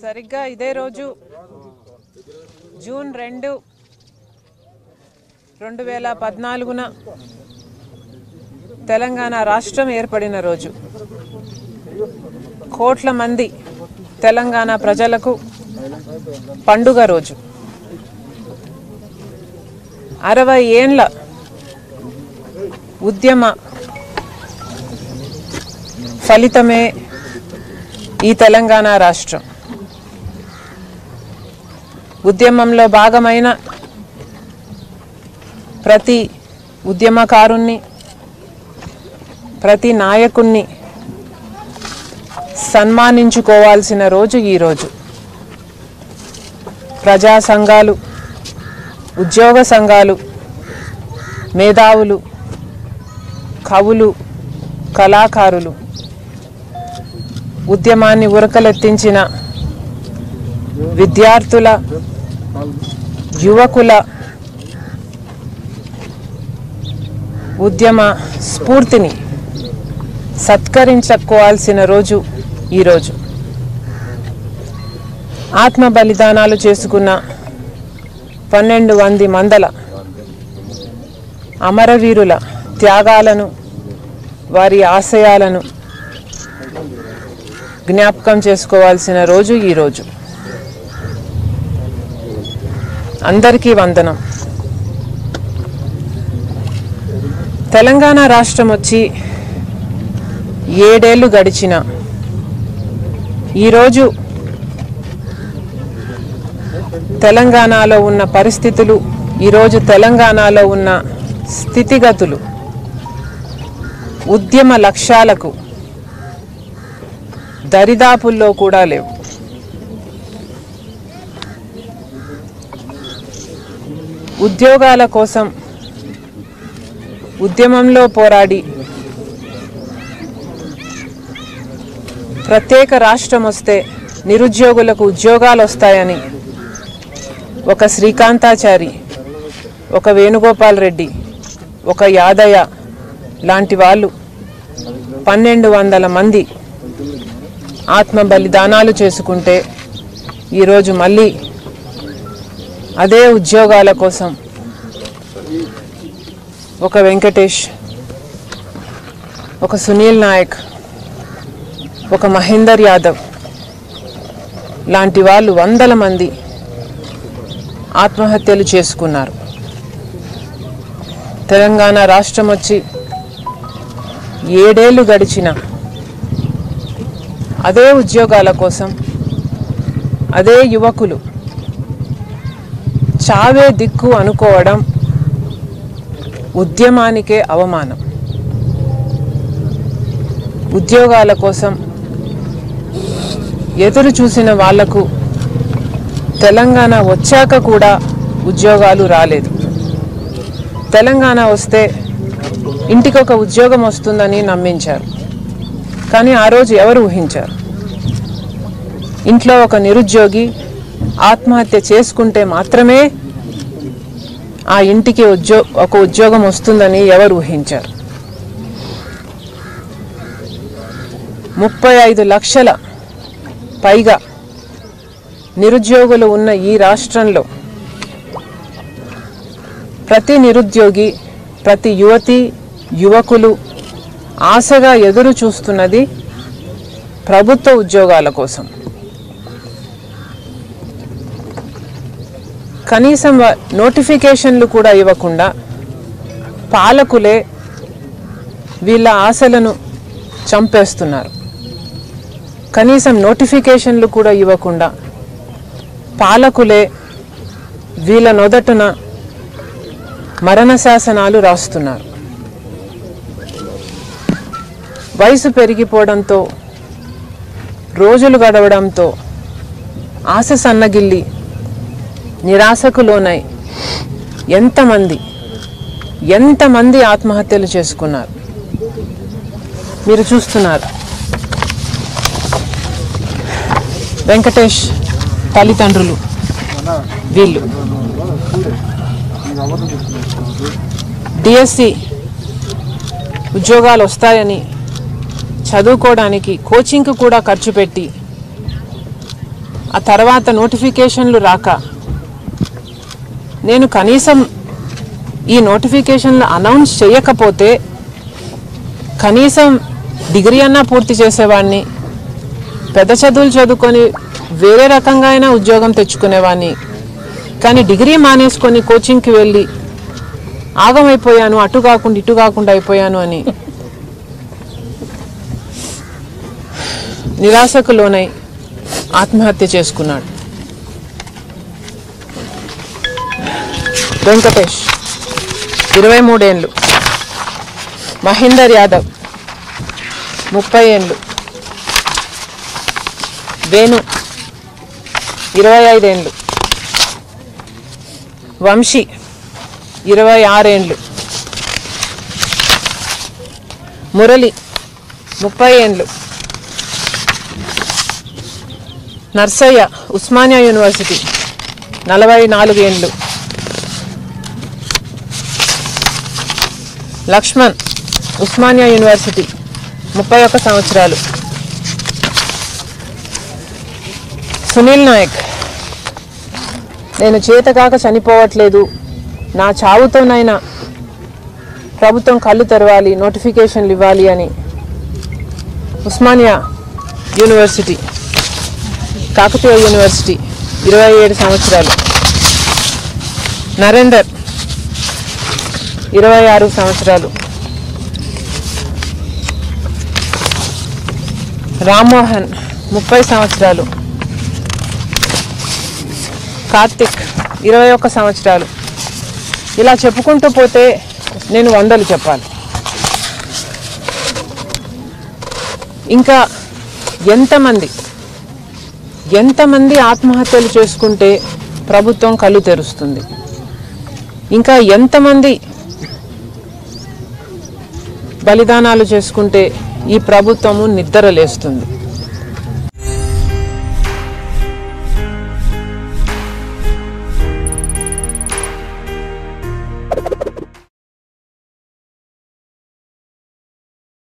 సరిగ్గా ఇదే రోజు జూన్ రెండు రెండు వేల పద్నాలుగున తెలంగాణ రాష్ట్రం ఏర్పడిన రోజు కోట్ల మంది తెలంగాణ ప్రజలకు పండుగ రోజు అరవై ఏండ్ల ఉద్యమ ఫలితమే ఈ తెలంగాణ రాష్ట్రం ఉద్యమంలో భాగమైన ప్రతి ఉద్యమకారుణ్ణి ప్రతి నాయకుణ్ణి సన్మానించుకోవాల్సిన రోజు ఈరోజు ప్రజా సంఘాలు ఉద్యోగ సంఘాలు మేధావులు కవులు కళాకారులు ఉద్యమాన్ని ఉరకలెత్తించిన విద్యార్థుల యువకుల ఉద్యమ స్ఫూర్తిని సత్కరించుకోవాల్సిన రోజు ఈరోజు ఆత్మ బలిదానాలు చేసుకున్న పన్నెండు వంది మందల అమరవీరుల త్యాగాలను వారి ఆశయాలను జ్ఞాపకం చేసుకోవాల్సిన రోజు ఈరోజు అందరికీ వందనం తెలంగాణ రాష్ట్రం వచ్చి ఏడేళ్లు గడిచిన ఈరోజు తెలంగాణలో ఉన్న పరిస్థితులు ఈరోజు తెలంగాణలో ఉన్న స్థితిగతులు ఉద్యమ లక్ష్యాలకు దరిదాపుల్లో కూడా లేవు ఉద్యోగాల కోసం ఉద్యమంలో పోరాడి ప్రత్యేక రాష్ట్రం వస్తే నిరుద్యోగులకు ఉద్యోగాలు వస్తాయని ఒక శ్రీకాంతాచారి ఒక వేణుగోపాల్ రెడ్డి ఒక యాదయ్య లాంటి వాళ్ళు పన్నెండు వందల మంది ఆత్మ బలిదానాలు చేసుకుంటే ఈరోజు మళ్ళీ అదే ఉద్యోగాల కోసం ఒక వెంకటేష్ ఒక సునీల్ నాయక్ ఒక మహేందర్ యాదవ్ లాంటి వాళ్ళు వందల మంది ఆత్మహత్యలు చేసుకున్నారు తెలంగాణ రాష్ట్రం వచ్చి ఏడేళ్లు గడిచిన అదే ఉద్యోగాల కోసం అదే యువకులు చావే దిక్కు అనుకోవడం ఉద్యమానికే అవమానం ఉద్యోగాల కోసం ఎదురు చూసిన వాళ్లకు తెలంగాణ వచ్చాక కూడా ఉద్యోగాలు రాలేదు తెలంగాణ వస్తే ఇంటికొక ఉద్యోగం వస్తుందని నమ్మించారు కానీ ఆ రోజు ఎవరు ఊహించారు ఇంట్లో ఒక నిరుద్యోగి ఆత్మహత్య చేసుకుంటే మాత్రమే ఆ ఇంటికి ఉద్యో ఒక ఉద్యోగం వస్తుందని ఎవరు ఊహించారు ముప్పై ఐదు లక్షల పైగా నిరుద్యోగులు ఉన్న ఈ రాష్ట్రంలో ప్రతి నిరుద్యోగి ప్రతి యువతి యువకులు ఆశగా ఎదురు చూస్తున్నది ప్రభుత్వ ఉద్యోగాల కోసం కనీసం వ- నోటిఫికేషన్లు కూడా ఇవ్వకుండా పాలకులే వీళ్ళ ఆశలను చంపేస్తున్నారు కనీసం నోటిఫికేషన్లు కూడా ఇవ్వకుండా పాలకులే వీళ్ళ నొదటున మరణ శాసనాలు రాస్తున్నారు వయసు పెరిగిపోవడంతో రోజులు గడవడంతో ఆశ సన్నగిల్లి నిరాశకు లోనై ఎంతమంది ఎంతమంది ఆత్మహత్యలు చేసుకున్నారు మీరు చూస్తున్నారు వెంకటేష్ తల్లిదండ్రులు వీళ్ళు డిఎస్సి ఉద్యోగాలు వస్తాయని చదువుకోవడానికి కోచింగ్కి కూడా ఖర్చు పెట్టి ఆ తర్వాత నోటిఫికేషన్లు రాక నేను కనీసం ఈ నోటిఫికేషన్లు అనౌన్స్ చేయకపోతే కనీసం డిగ్రీ అన్నా పూర్తి చేసేవాడిని పెద్ద చదువులు చదువుకొని వేరే రకంగా అయినా ఉద్యోగం తెచ్చుకునేవాడిని కానీ డిగ్రీ మానేసుకొని కోచింగ్కి వెళ్ళి ఆగమైపోయాను అటు కాకుండా ఇటు కాకుండా అయిపోయాను అని నిరాశకు లోనై ఆత్మహత్య చేసుకున్నాడు వెంకటేష్ ఇరవై మూడేళ్ళు మహేందర్ యాదవ్ ముప్పై ఏళ్ళు వేణు ఇరవై ఐదేండ్లు వంశీ ఇరవై ఆరేండ్లు మురళి ముప్పై ఏండ్లు నర్సయ్య ఉస్మానియా యూనివర్సిటీ నలభై నాలుగేండ్లు లక్ష్మణ్ ఉస్మానియా యూనివర్సిటీ ముప్పై ఒక్క సంవత్సరాలు సునీల్ నాయక్ నేను చేతకాక చనిపోవట్లేదు నా చావుతోనైనా ప్రభుత్వం కళ్ళు తెరవాలి నోటిఫికేషన్లు ఇవ్వాలి అని ఉస్మానియా యూనివర్సిటీ కాకతీయ యూనివర్సిటీ ఇరవై ఏడు సంవత్సరాలు నరేందర్ ఇరవై ఆరు సంవత్సరాలు రామ్మోహన్ ముప్పై సంవత్సరాలు కార్తిక్ ఇరవై ఒక్క సంవత్సరాలు ఇలా చెప్పుకుంటూ పోతే నేను వందలు చెప్పాలి ఇంకా ఎంతమంది ఎంతమంది ఆత్మహత్యలు చేసుకుంటే ప్రభుత్వం కళ్ళు తెరుస్తుంది ఇంకా ఎంతమంది బలిదానాలు చేసుకుంటే ఈ ప్రభుత్వము నిద్ర లేస్తుంది